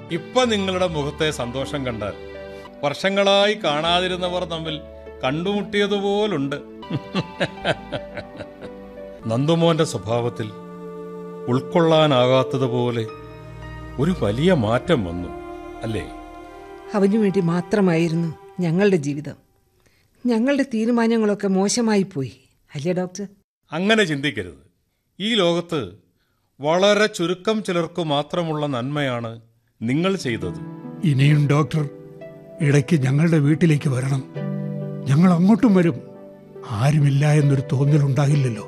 ഇപ്പൊ നിങ്ങളുടെ മുഖത്തെ സന്തോഷം കണ്ടാൽ വർഷങ്ങളായി കാണാതിരുന്നവർ തമ്മിൽ കണ്ടുമുട്ടിയതുപോലുണ്ട് നന്ദുമോന്റെ സ്വഭാവത്തിൽ ഉൾക്കൊള്ളാനാകാത്തതുപോലെ ഒരു വലിയ മാറ്റം വന്നു അല്ലേ അവനു വേണ്ടി മാത്രമായിരുന്നു ഞങ്ങളുടെ ജീവിതം ഞങ്ങളുടെ തീരുമാനങ്ങളൊക്കെ മോശമായി പോയി അല്ലേ ഡോക്ടർ അങ്ങനെ ചിന്തിക്കരുത് ഈ ലോകത്ത് വളരെ ചുരുക്കം ചിലർക്ക് മാത്രമുള്ള നന്മയാണ് നിങ്ങൾ ചെയ്തത് ഇനിയും ഡോക്ടർ ഇടയ്ക്ക് ഞങ്ങളുടെ വീട്ടിലേക്ക് വരണം ഞങ്ങൾ അങ്ങോട്ടും വരും ആരുമില്ല എന്നൊരു തോന്നലുണ്ടാകില്ലല്ലോ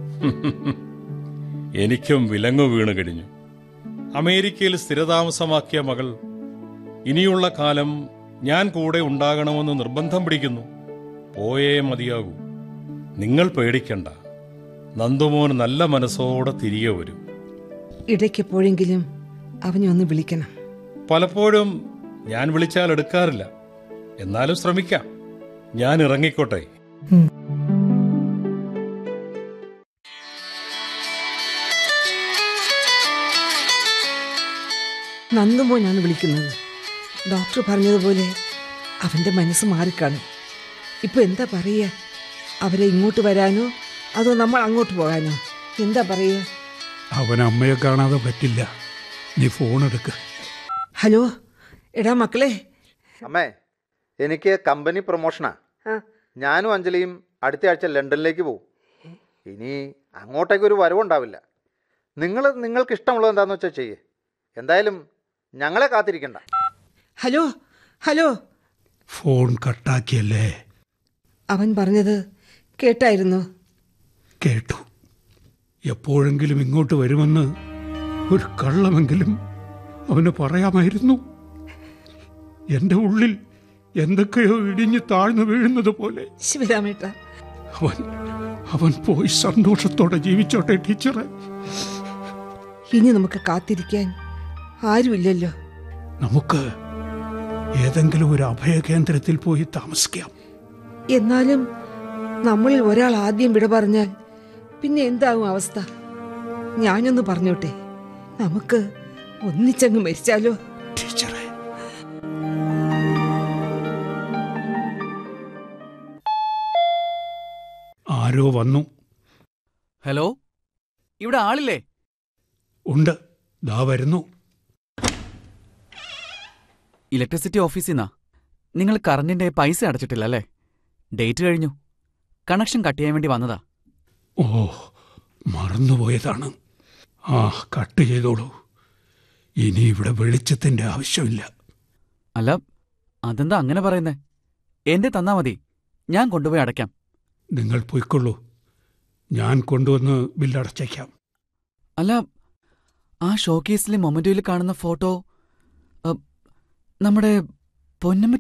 എനിക്കും വിലങ്ങു വീണു കഴിഞ്ഞു അമേരിക്കയിൽ സ്ഥിരതാമസമാക്കിയ മകൾ ഇനിയുള്ള കാലം ഞാൻ കൂടെ ഉണ്ടാകണമെന്ന് നിർബന്ധം പിടിക്കുന്നു പോയേ മതിയാകൂ നിങ്ങൾ പേടിക്കണ്ട നന്ദുമോൻ നല്ല മനസ്സോടെ തിരികെ വരും ഇടയ്ക്കെപ്പോഴെങ്കിലും അവനെ ഒന്ന് വിളിക്കണം പലപ്പോഴും ഞാൻ വിളിച്ചാൽ എടുക്കാറില്ല എന്നാലും ശ്രമിക്കാം ഞാൻ ഇറങ്ങിക്കോട്ടെ നന്ദുമോനാണ് വിളിക്കുന്നത് ഡോക്ടർ പറഞ്ഞതുപോലെ അവന്റെ മനസ്സ് മാറിക്കാണും ഇപ്പൊ എന്താ പറയുക അവരെ ഇങ്ങോട്ട് വരാനോ അതോ നമ്മൾ അങ്ങോട്ട് പോകാനോ എന്താ പറയുക അവൻ അമ്മയെ കാണാതെ പറ്റില്ല നീ ഫോൺ എടുക്ക് ഹലോ എടാ മക്കളെ അമ്മേ എനിക്ക് കമ്പനി പ്രൊമോഷനാ ഞാനും അഞ്ജലിയും അടുത്ത ആഴ്ച ലണ്ടനിലേക്ക് പോകും ഇനി അങ്ങോട്ടേക്ക് ഒരു വരവുണ്ടാവില്ല നിങ്ങൾ നിങ്ങൾക്ക് ഇഷ്ടമുള്ളത് എന്താണെന്ന് വെച്ചാൽ ചെയ്യേ എന്തായാലും ഞങ്ങളെ കാത്തിരിക്കണ്ട ഹലോ ഹലോ ഫോൺ കട്ടാക്കിയല്ലേ അവൻ പറഞ്ഞത് കേട്ടായിരുന്നു കേട്ടു എപ്പോഴെങ്കിലും ഇങ്ങോട്ട് വരുമെന്ന് ഒരു കള്ളമെങ്കിലും അവന് പറയാമായിരുന്നു എന്റെ ഉള്ളിൽ എന്തൊക്കെയോ ഇടിഞ്ഞു താഴ്ന്നു വീഴുന്നത് പോലെ ശിവരാമേട്ട അവൻ അവൻ പോയി സന്തോഷത്തോടെ ജീവിച്ചോട്ടെ ടീച്ചറെ ഇനി നമുക്ക് കാത്തിരിക്കാൻ ആരുമില്ലല്ലോ നമുക്ക് ഏതെങ്കിലും ഒരു അഭയകേന്ദ്രത്തിൽ പോയി താമസിക്കാം എന്നാലും നമ്മളിൽ ഒരാൾ ആദ്യം വിട പറഞ്ഞാൽ പിന്നെ എന്താകും അവസ്ഥ ഞാനൊന്ന് പറഞ്ഞോട്ടെ നമുക്ക് ഒന്നിച്ചങ്ങ് മരിച്ചാലോ ടീച്ചറെ ആരോ വന്നു ഹലോ ഇവിടെ ആളില്ലേ ഉണ്ട് ദാ വരുന്നു ഇലക്ട്രിസിറ്റി ഓഫീസിൽ നിന്നാ നിങ്ങൾ കറണ്ടിന്റെ പൈസ അടച്ചിട്ടില്ല അല്ലേ ഡേറ്റ് കഴിഞ്ഞു കണക്ഷൻ കട്ട് ചെയ്യാൻ വേണ്ടി വന്നതാ ഓ മറന്നുപോയതാണ് ആ കട്ട് ചെയ്തോളൂ ഇനി ഇവിടെ വെളിച്ചത്തിന്റെ ആവശ്യമില്ല അല്ല അതെന്താ അങ്ങനെ പറയുന്നേ എന്റെ തന്നാ മതി ഞാൻ കൊണ്ടുപോയി അടയ്ക്കാം നിങ്ങൾ പൊയ്ക്കൊള്ളൂ ഞാൻ കൊണ്ടുവന്ന് ബില്ലടച്ചേക്കാം അല്ല ആ ഷോക്കേസിലെ മൊമെന്റോയിൽ കാണുന്ന ഫോട്ടോ അ, നമ്മുടെ പൊന്നമ്മ